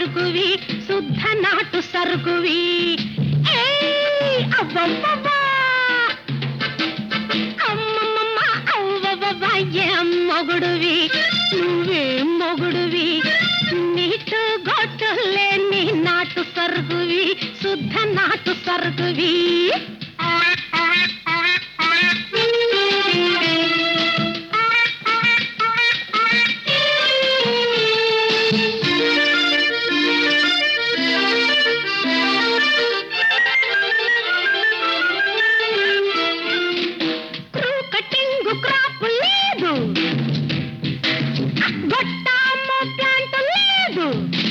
సరుకువి శుద్ధ నాటు సరుకువి ఏయ్! అవ్వవ్వవ్వా! అమ్మమ్మమ్మ అవ్వవ్వవ్వ ఏం మొగుడువి నువ్వేం మొగుడువి నీటు గొట్టు లేని నాటు సరుకువి శుద్ధ నాటు సరుకువి క్రూ కటింగ్ క్రాప్ లేదు గొట్టాము ప్లాంట్ లేదు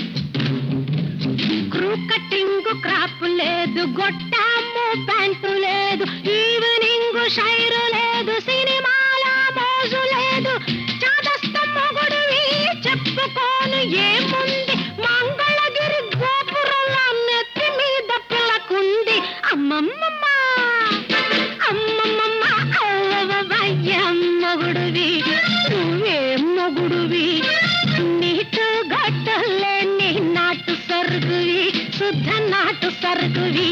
క్రూ కటింగ్ క్రాప్ లేదు గొట్టాము ప్యాంటు లేదు ఈవినింగ్ షైరు లేదు సినిమాల మోజు లేదు చాదస్తం మొగుడివి చెప్పుకోను ఏముంది మంగళగిరి గోపురంలో నెత్తి మీద పిల్లకుంది అమ్మమ్మమ్మ అమ్మమ్మమ్మ అవ్వవయ్యం మొగుడువి నువ్వేం మొగుడువి నీటు గట్టలేని నాటు సరుకువి శుద్ధ నాటు సరుకువి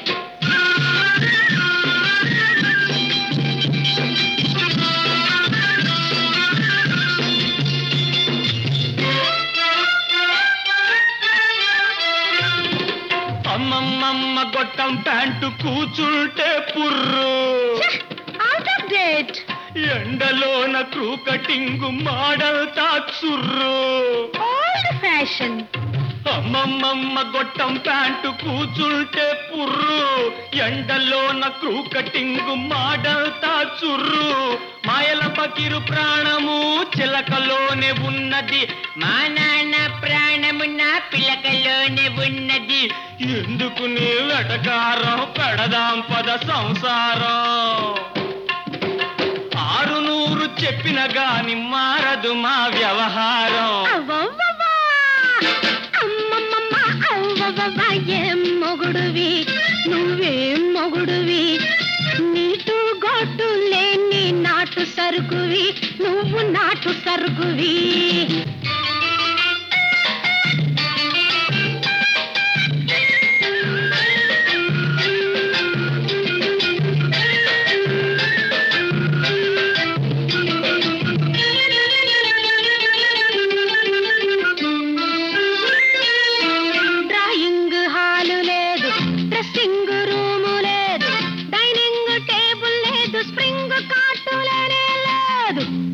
అమ్మమ్మమ్మ గొట్టం ప్యాంటు కూచుంటే పుర్రు అవుట్ ఆఫ్ డేట్ ఎండలోన క్రూ కటింగ్ మోడల్ చుర్రు ఓల్డ్ ఫ్యాషన్ అమ్మమ్మమ్మ గొట్టం ప్యాంటు కూచుంటే పుర్రు ఎండలోన క్రూ కటింగ్ మోడల్ చుర్రు మాయల పకిరు ప్రాణము చిలకలోనే ఉన్నది మా నాన్న ప్రాణము నా పిలకలోనే ఉన్నది ఎందుకు నీ వెటకారం పెడదాం పద సంసారం ఆరు నూరు చెప్పిన గాని మారదు మా వ్యవహారం అవ్వవ్వవ్వా! అమ్మమ్మమ్మ అవ్వవ్వవ్వ ఏం మొగుడువి నువ్వేం మొగుడువి నీటు గొడ్డు లేని నాటు సరుకువి నువ్వు నాటు సరుకువి డ్రాయింగ్ హాలు లేదు డ్రెస్సింగ్ రూము లేదు డైనింగ్ టేబుల్ లేదు స్ప్రింగ్ కాటు లేనే లేదు